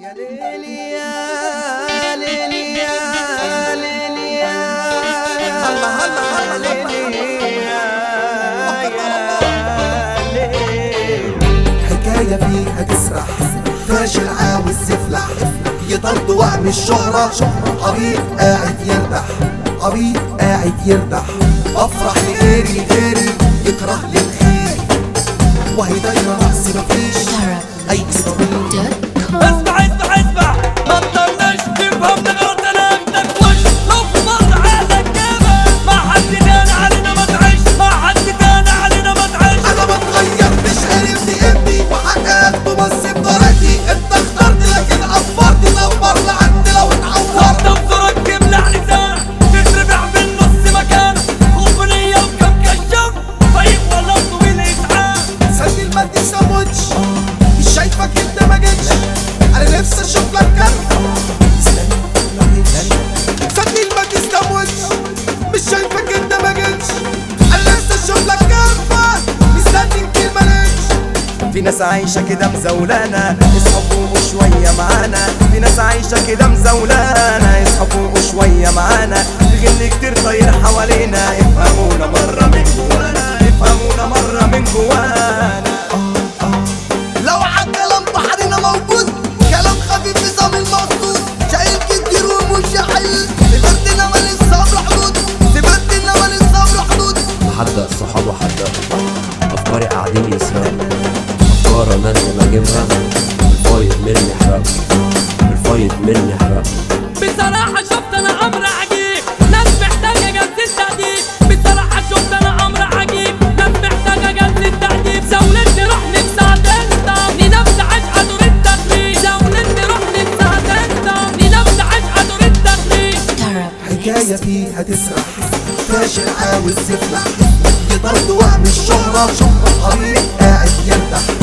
يا ليلي يا ليلي يا ليلي يا هلا هلا هلا ليلي يا ليلي حكاية فيها تسرح فاشل عاوز يفلح يطرد وهم الشهرة عبيط قاعد يردح عبيط قاعد يردح افرح لغيري غيري يكره للخير وهي دايرة رأسي مفيش اي سبيل اسمع اسمع اسمع ما تضلش تفهم غلط انا اخدك وش لو في مصر عادك كيفك ما حد تاني علينا ما تعيش ما حد تاني علينا ما تعيش انا بتغير مش عرفت ابني وحققت ببص بطريقتي انت اخترت لكن عفرت دمر لعند لو اتعورت صرت بصرك كبلع لسانك تتربع بالنص مكانك خوف نية وكم كشف طيب ولا طويل اسعاف سندي المادي ساموتش مش شايفك انت ما جيتش انا نفسي اشوف لك كرة سندي المادي ساموتش مش شايفك انت ما جيتش انا نفسي اشوف لك كرة مستني كلمة ليش في ناس عايشة كده مزولانة اصحوا فوقوا شوية معانا في ناس عايشة كده مزولانة اصحوا فوقوا شوية معانا تغني كتير طاير حوالينا افهمونا مرة من جوانا افهمونا مرة من جوانا لو عالكلام بحرنا موجود كلام خفيف نظام المقصود شايل كتير ومش حل سبرتنا ما للصبر حدود سبرتنا ما للصبر حدود حدق صحاب وحدق افكاري قاعدين يسرقوا افكار انا اللي بجيبها الفايض مني حرق الفايض مني حرق بصراحة شفت انا امر عجيب ناس محتاجة جلسة تأديب بصراحة شفت انا امر عجيب ناس محتاجة جلسة تأديب زولتني روح نفسها تنطق لنفس عشقة دور التخليد زولتني روح نفسها تنطق لنفس عشقة دور التخليد حكاية فيها تسرح فاشل عاوز يفلح يضرب وهم الشهرة عبيط قاعد يردح